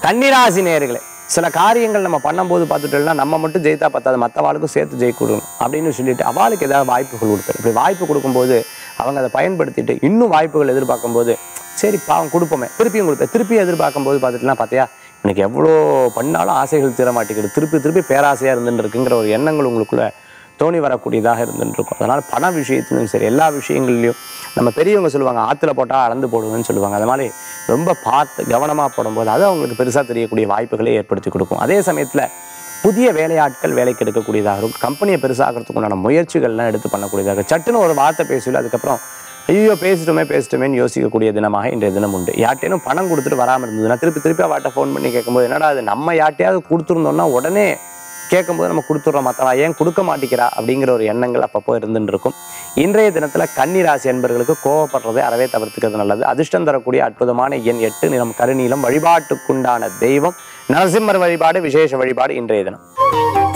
கன்னிராசி நேயர்களே சில காரியங்கள் நம்ம பண்ணும்போது பார்த்துட்டோம்னா நம்ம மட்டும் ஜெயித்தா பத்தாது மற்றவாளுக்கும் சேர்த்து ஜெயிக்க கொடுக்கணும் அப்படின்னு சொல்லிட்டு அவளுக்கு ஏதாவது வாய்ப்புகள் கொடுப்பாரு இப்படி வாய்ப்பு கொடுக்கும்போது அவங்க அதை பயன்படுத்திட்டு இன்னும் வாய்ப்புகள் எதிர்பார்க்கும்போது சரி பாவம் கொடுப்போமே திருப்பியும் கொடுப்பேன் திருப்பி எதிர்பார்க்கும்போது பார்த்துட்டுலாம் பார்த்தியா எனக்கு எவ்வளோ பண்ணாலும் ஆசைகள் தீர மாட்டேங்குது திருப்பி திருப்பி பேராசையாக இருந்துட்டு இருக்குங்கிற ஒரு எண்ணங்கள் உங்களுக்குள்ள தோணி வரக்கூடியதாக இருந்துட்டு இருக்கும் அதனால் பண விஷயத்திலும் சரி எல்லா விஷயங்கள்லையும் நம்ம பெரியவங்க சொல்லுவாங்க ஆற்றுல போட்டால் அளந்து போடுவேன்னு சொல்லுவாங்க அது மாதிரி ரொம்ப பார்த்து கவனமாக போடும்போது அது அவங்களுக்கு பெருசாக தெரியக்கூடிய வாய்ப்புகளை ஏற்படுத்தி கொடுக்கும் அதே சமயத்தில் புதிய வேலையாட்கள் வேலைக்கு எடுக்கக்கூடியதாக இருக்கும் கம்பெனியை பெருசாகிறதுக்கு உண்டான முயற்சிகள்லாம் எடுத்து பண்ணக்கூடியதாக இருக்கும். சட்டுன்னு ஒரு வார்த்தை பேசல அதுக்கப்புறம் ஐயோ பேசிட்டோமே பேசிட்டோமேன்னு யோசிக்கக்கூடிய தினமாக இன்றைய தினம் உண்டு யார்ட்டேனும் பணம் கொடுத்துட்டு வராமல் இருந்ததுன்னா திருப்பி திருப்பி அவட்ட ஃபோன் பண்ணி கேட்கும்போது என்னடா அது நம்ம யார்ட்டையாவது கொடுத்துருந்தோம்னா உடனே கேட்கும்போது நம்ம கொடுத்துட்றோம் மற்றவா ஏன் கொடுக்க மாட்டேங்கிறா அப்படிங்கிற ஒரு எண்ணங்கள் அப்பப்போ இருந்துட்டு இருக்கும் இன்றைய தினத்தில் கன்னி ராசி என்பவர்களுக்கு கோவப்படுறதை அறவே தவிர்த்துக்கிறது நல்லது அதிர்ஷ்டம் தரக்கூடிய அற்புதமான எண் எட்டு நிறம் கருநீலம் வழிபாட்டுக்குண்டான தெய்வம் நரசிம்மர் வழிபாடு விசேஷ வழிபாடு இன்றைய தினம்